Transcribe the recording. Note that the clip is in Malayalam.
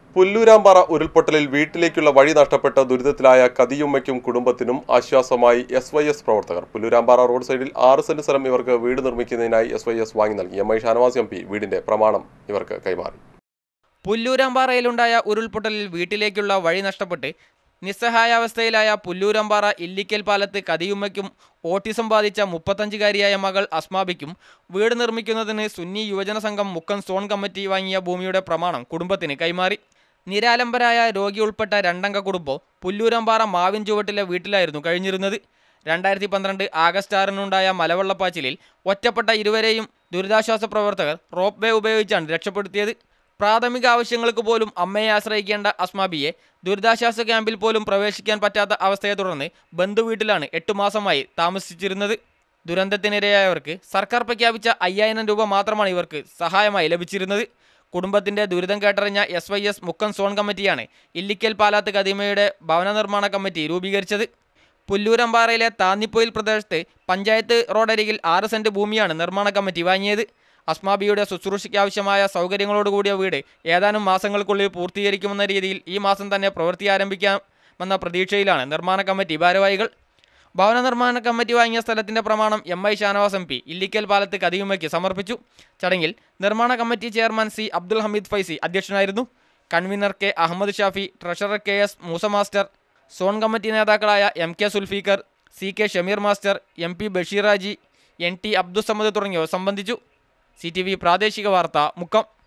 പുല്ലൂരാമ്പാറ ഉരുൾപൊട്ടലിൽ വീട്ടിലേക്കുള്ള വഴി നഷ്ടപ്പെട്ട ദുരിതത്തിലായ കതിയുമ്മയ്ക്കും കുടുംബത്തിനും ആശ്വാസമായി എസ് വൈ എസ് പ്രവർത്തകർ പുല്ലൂരാമ്പാറ റോഡ് സൈഡിൽ ആറ് സെന്റ് സ്ഥലം ഇവർക്ക് വീട് നിർമ്മിക്കുന്നതിനായി എസ് വൈ എസ് വാങ്ങി നൽകി M I Shanavas M P വീടിന്റെ പ്രമാണം ഇവർക്ക് കൈമാറി പുല്ലൂരമ്പാറയിലുണ്ടായ ഉരുൾപൊട്ടലിൽ വീട്ടിലേക്കുള്ള വഴി നഷ്ടപ്പെട്ട് നിസ്സഹായാവസ്ഥയിലായ പുല്ലൂരമ്പാറ ഇല്ലിക്കൽ പാലത്ത് കതിയുമ്മയ്ക്കും ഓട്ടിസം ബാധിച്ച മുപ്പത്തഞ്ചുകാരിയായ മകൾ അസ്മാബിക്കും വീട് നിർമ്മിക്കുന്നതിന് സുന്നി യുവജന സംഘം മുക്കം സോൺ കമ്മിറ്റി വാങ്ങിയ ഭൂമിയുടെ പ്രമാണം കുടുംബത്തിന് കൈമാറി നിരാലംബരായ രോഗി ഉൾപ്പെട്ട രണ്ടംഗ കുടുംബം പുല്ലൂരമ്പാറ മാവിൻ ചുവട്ടിലെ വീട്ടിലായിരുന്നു കഴിഞ്ഞിരുന്നത് രണ്ടായിരത്തി പന്ത്രണ്ട് ആഗസ്റ്റ് ആറിനുണ്ടായ മലവെള്ളപ്പാച്ചിലിൽ ഒറ്റപ്പെട്ട ഇരുവരെയും ദുരിതാശ്വാസ പ്രവർത്തകർ റോപ്പ് വേ ഉപയോഗിച്ചാണ് രക്ഷപ്പെടുത്തിയത് പ്രാഥമിക ആവശ്യങ്ങൾക്ക് പോലും അമ്മയെ ആശ്രയിക്കേണ്ട അസ്മാബിയെ ദുരിതാശ്വാസ ക്യാമ്പിൽ പോലും പ്രവേശിക്കാൻ പറ്റാത്ത അവസ്ഥയെ തുടർന്ന് ബന്ധുവീട്ടിലാണ് എട്ടു മാസമായി താമസിച്ചിരുന്നത് ദുരന്തത്തിനിരയായവർക്ക് സർക്കാർ പ്രഖ്യാപിച്ച അയ്യായിരം രൂപ മാത്രമാണ് ഇവർക്ക് സഹായമായി ലഭിച്ചിരുന്നത് കുടുംബത്തിന്റെ ദുരിതം കേട്ടറിഞ്ഞ S Y S Mukkam zone കമ്മിറ്റിയാണ് ഇല്ലിക്കൽ പാലാത്ത് കതിമയുടെ ഭവന നിർമ്മാണ കമ്മിറ്റി രൂപീകരിച്ചത് പുല്ലൂരമ്പാറയിലെ താന്നിപ്പൊയിൽ പ്രദേശത്ത് പഞ്ചായത്ത് റോഡരികിൽ ആറ് സെന്റ് ഭൂമിയാണ് നിർമ്മാണ കമ്മിറ്റി വാങ്ങിയത് അസ്മാബിയുടെ ശുശ്രൂഷയ്ക്കാവശ്യമായ സൗകര്യങ്ങളോടുകൂടിയ വീട് ഏതാനും മാസങ്ങൾക്കുള്ളിൽ പൂർത്തീകരിക്കുമെന്ന രീതിയിൽ ഈ മാസം തന്നെ പ്രവൃത്തി ആരംഭിക്കാമെന്ന പ്രതീക്ഷയിലാണ് നിർമ്മാണ കമ്മിറ്റി ഭാരവാഹികൾ ഭവന നിർമ്മാണ കമ്മിറ്റി വാങ്ങിയ സ്ഥലത്തിന്റെ പ്രമാണം M I Shanavas M P Illikkal Palath കതിയുമ്മയ്ക്ക് സമർപ്പിച്ചു ചടങ്ങിൽ നിർമ്മാണ committee chairman C Abdul Hameed Faizy അധ്യക്ഷനായിരുന്നു convener K Ahammed Shafi treasurer K S Moosa master zone committee നേതാക്കളായ M K Sulfikar C K Shameer master M P Basheerhaji N T Abdussamad തുടങ്ങിയവർ സംബന്ധിച്ചു സി ടി വി പ്രാദേശിക വാർത്ത മുക്കം